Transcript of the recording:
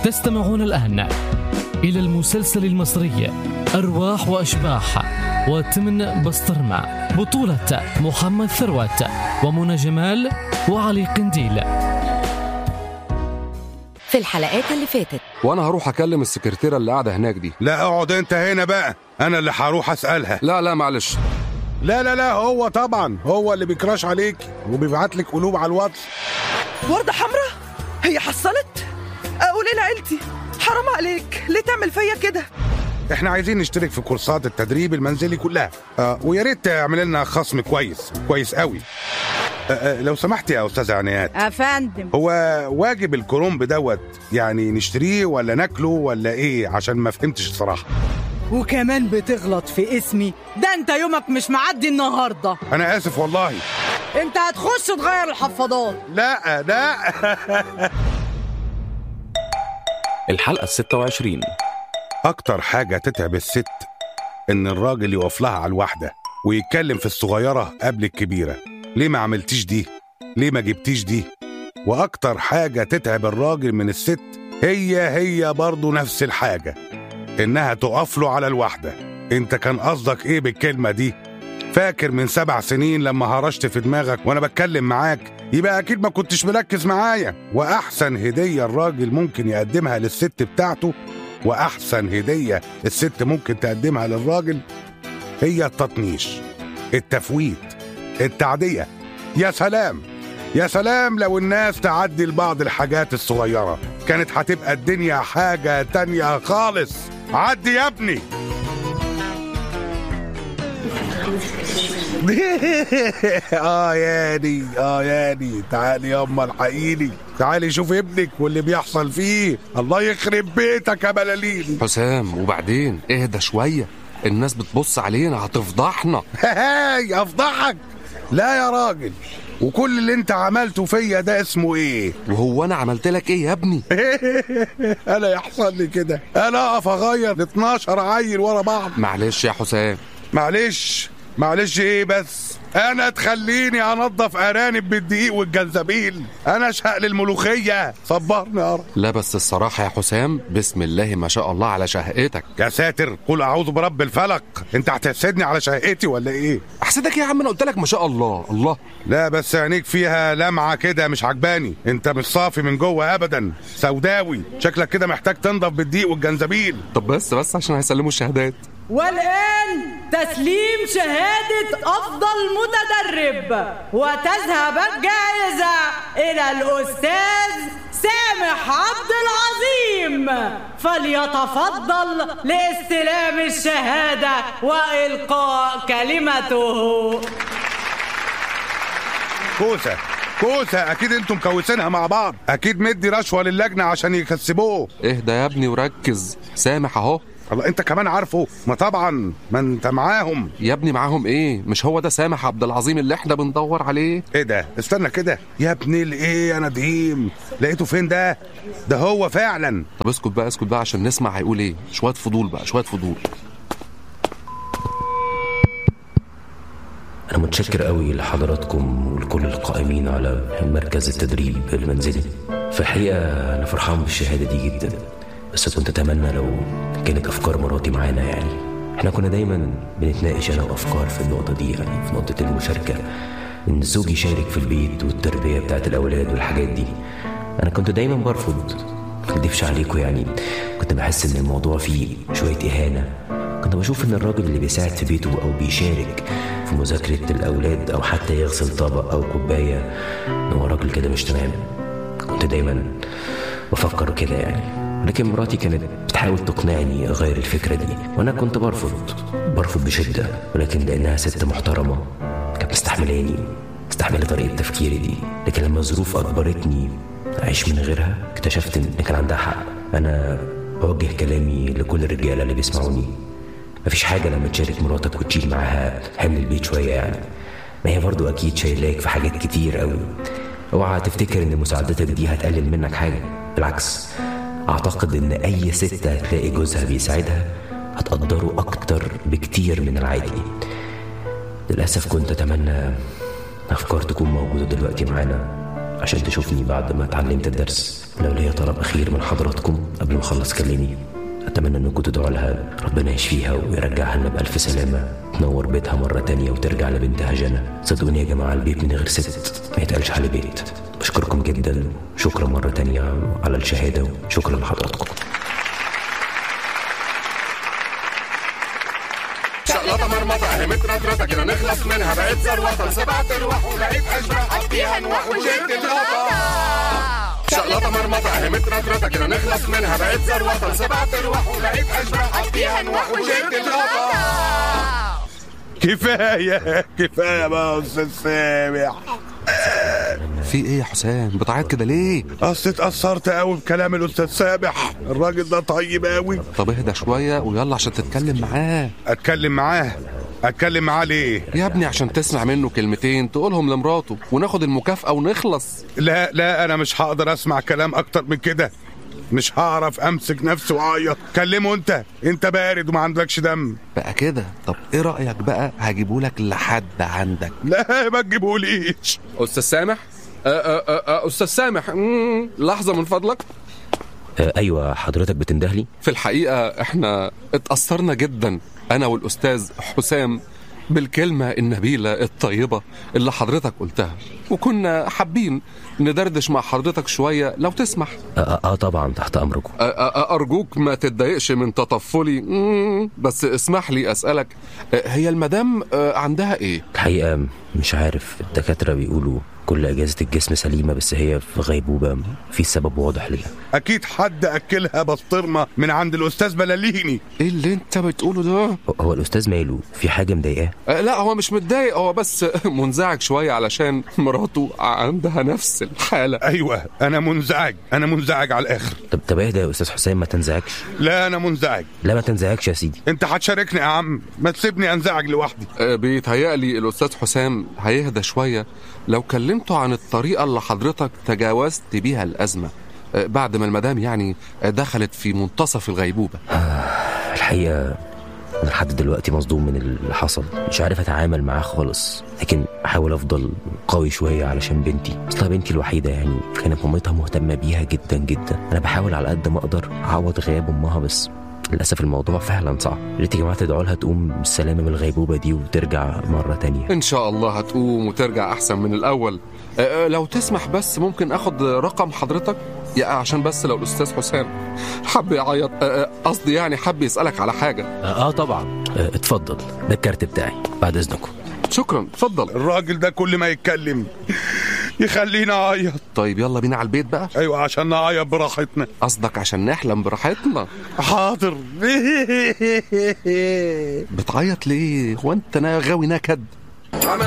تستمعون الآن إلى المسلسل المصري أرواح وأشباح وتمن بسطرمة بطولة محمد ثروت ومنى جمال وعلي قنديل في الحلقات اللي فاتت وانا هروح اكلم السكرتيره اللي قاعده هناك دي لا اقعد انت هنا بقى انا اللي هروح اسالها لا لا معلش لا لا لا هو طبعا هو اللي بيكراش عليك وبيبعت لك قلوب على الواتس وردة حمراء هي حصلت أقول لعيلتي حرام عليك ليه تعمل فيا كده احنا عايزين نشترك في كورسات التدريب المنزلي كلها آه ويا ريت تعمل لنا خصم كويس كويس قوي آه آه لو سمحت يا استاذه عنايات افندم هو واجب الكرنب دوت يعني نشتريه ولا ناكله ولا ايه عشان ما فهمتش الصراحه وكمان بتغلط في اسمي ده انت يومك مش معدي النهارده انا اسف والله انت هتخش تغير الحفاضات لا لا الحلقة الستة وعشرين اكتر حاجه تتعب الست ان الراجل يقف لها على الواحده ويتكلم في الصغيره قبل الكبيره ليه ما عملتيش دي ليه ما جبتيش دي واكتر حاجه تتعب الراجل من الست هي هي برضه نفس الحاجه انها تقف له على الواحده انت كان قصدك ايه بالكلمه دي فاكر من سبع سنين لما هرشت في دماغك وانا بتكلم معاك يبقى اكيد ما كنتش مركز معايا واحسن هديه الراجل ممكن يقدمها للست بتاعته واحسن هديه الست ممكن تقدمها للراجل هي التطنيش التفويت التعديه يا سلام يا سلام لو الناس تعدي لبعض الحاجات الصغيره كانت هتبقى الدنيا حاجه تانية خالص عدي يا ابني اه ياني اه ياني تعالي ياما الحقيني تعالي شوف ابنك واللي بيحصل فيه الله يخرب بيتك يا بلاليني حسام وبعدين اهدى شويه الناس بتبص علينا هتفضحنا هاي افضحك لا يا راجل وكل اللي انت عملته فيا ده اسمه ايه وهو انا عملت لك ايه يا ابني انا يحصل لي كده انا اقف اغير ل 12 عيل ورا بعض معلش يا حسام معلش معلش ايه بس انا تخليني انضف ارانب بالدقيق والجنزبيل انا اشهق للملوخيه صبرني يا رب لا بس الصراحه يا حسام بسم الله ما شاء الله على شهقتك يا ساتر قول اعوذ برب الفلق انت هتحسدني على شهقتي ولا ايه احسدك يا عم انا قلت لك ما شاء الله الله لا بس عينيك فيها لمعه كده مش عجباني انت مش صافي من جوه ابدا سوداوي شكلك كده محتاج تنضف بالدقيق والجنزبيل طب بس بس عشان هيسلموا الشهادات والآن تسليم شهادة أفضل متدرب وتذهب الجائزة إلى الأستاذ سامح عبد العظيم فليتفضل لاستلام الشهادة وإلقاء كلمته كوسه كوسه اكيد انتم مكوسينها مع بعض اكيد مدي رشوه للجنه عشان يكسبوه اهدى يا ابني وركز سامح اهو الله انت كمان عارفه ما طبعا ما انت معاهم يا ابني معاهم ايه مش هو ده سامح عبد العظيم اللي احنا بندور عليه ايه ده استنى كده يا ابني الايه يا نديم لقيته فين ده ده هو فعلا طب اسكت بقى اسكت بقى عشان نسمع هيقول ايه شويه فضول بقى شويه فضول أنا متشكر قوي لحضراتكم ولكل القائمين على مركز التدريب المنزلي في الحقيقة أنا فرحان بالشهادة دي جدا بس كنت أتمنى لو كانت أفكار مراتي معانا يعني احنا كنا دايما بنتناقش أنا وأفكار في النقطة دي يعني في نقطة المشاركة إن الزوج يشارك في البيت والتربية بتاعت الأولاد والحاجات دي أنا كنت دايما برفض ما اكدبش عليكم يعني كنت بحس إن الموضوع فيه شوية إهانة كنت بشوف ان الراجل اللي بيساعد في بيته او بيشارك في مذاكرة الاولاد او حتى يغسل طبق او كوباية ان هو راجل كده مش تمام كنت دايما بفكر كده يعني لكن مراتي كانت بتحاول تقنعني اغير الفكرة دي وانا كنت برفض برفض بشدة ولكن لانها ست محترمة كانت مستحملاني مستحملة طريقة تفكيري دي لكن لما الظروف اجبرتني اعيش من غيرها اكتشفت ان كان عندها حق انا بوجه كلامي لكل الرجالة اللي بيسمعوني مفيش حاجة لما تشارك مراتك وتشيل معاها حمل البيت شوية يعني ما هي برضو أكيد شايلاك في حاجات كتير قوي اوعى تفتكر إن مساعدتك دي هتقلل منك حاجة بالعكس أعتقد إن أي ست هتلاقي جوزها بيساعدها هتقدره أكتر بكتير من العادي للأسف كنت أتمنى أفكار تكون موجودة دلوقتي معانا عشان تشوفني بعد ما اتعلمت الدرس لو ليا طلب أخير من حضراتكم قبل ما أخلص كلامي أتمنى إنكم تدعوا لها ربنا يشفيها ويرجعها لنا بألف سلامة تنور بيتها مرة تانية وترجع لبنتها جنى صدقوني يا جماعة البيت من غير ست ما يتقالش عليه بيت بشكركم جدا شكرا مرة تانية على الشهادة وشكرا لحضراتكم شقلطة مرمطة اهمت رطرطة كده نخلص منها بقيت زروطة سبعة ارواح وبقيت اشباح فيها نوح وجبت الغطا شقلطة مرمطة اهمت رطرطة كده نخلص منها بقيت زروطة سبعة ارواح وبقيت اشباح فيها نوح وجبت الغطا كفايه كفايه بقى يا استاذ سامح في ايه يا حسام بتعيط كده ليه اصل اتاثرت قوي بكلام الاستاذ سامح الراجل ده طيب قوي طب اهدى شوية ويلا عشان تتكلم معاه اتكلم معاه اتكلم معاه ليه يا ابني عشان تسمع منه كلمتين تقولهم لمراته وناخد المكافأة ونخلص لا لا انا مش هقدر اسمع كلام اكتر من كده مش هعرف امسك نفسي واعيط كلمه انت انت بارد وما عندكش دم بقى كده طب ايه رأيك بقى هجيبهولك لحد عندك لا ما تجيبهوليش استاذ سامح أه أه أه استاذ سامح مم، لحظة من فضلك آه أيوة حضرتك بتندهلي في الحقيقة احنا اتأثرنا جدا انا والاستاذ حسام بالكلمة النبيلة الطيبة اللي حضرتك قلتها وكنا حابين ندردش مع حضرتك شوية لو تسمح آه, آه, آه طبعا تحت أمركم أ- أ- أرجوك ما تتضايقش من تطفلي مم، بس اسمح لي أسألك أ، هي المدام أ، عندها إيه؟ الحقيقة مش عارف الدكاترة بيقولوا كل أجهزة الجسم سليمة بس هي في غيبوبة في سبب واضح لده اكيد حد اكلها بسطرمه من عند الاستاذ بلاليني إيه اللي أنت بتقوله ده؟ هو- هو الأستاذ ماله في حاجة مضايقاه أ، لا هو مش متضايق هو بس منزعج شوية علشان مراته عندها نفس الحالة ايوه انا منزعج انا منزعج على الاخر طب طب اهدى يا أستاذ حسام ما تنزعجش لا انا منزعج لا ما تنزعجش يا سيدي انت هتشاركني يا عم ما تسيبني انزعج لوحدي أ، بيتهيألي الأستاذ حسام هيهدى شوية لو كلمته عن الطريقة اللي حضرتك تجاوزت بيها الأزمة أ، بعد ما المدام يعني دخلت في منتصف الغيبوبة الحقيقة أنا لحد دلوقتي مصدوم من اللي حصل مش عارف أتعامل معاه خالص لكن أحاول أفضل قوي شوية علشان بنتي أصلها بنتي الوحيدة يعني كانت مامتها مهتمة بيها جدا جدا أنا بحاول على قد ما أقدر أعوض غياب أمها بس للأسف الموضوع فعلا صعب يا ريت يا جماعة تدعوا لها تقوم بالسلامة من الغيبوبة دي وترجع مرة تانية إن شاء الله هتقوم وترجع أحسن من الأول أه، أه، لو تسمح بس ممكن أخد رقم حضرتك يا عشان بس لو الأستاذ حسام حب يعيط أه، أه، قصدي يعني حب يسألك على حاجة آه, آه طبعا آه اتفضل ده الكارت بتاعي بعد إذنكم شكرا اتفضل الراجل ده كل ما يتكلم يخليني اعيط طيب يلا بينا على البيت بقى ايوه عشان نعيط براحتنا قصدك عشان نحلم براحتنا حاضر بتعيط ليه هو انت نا غاوي نكد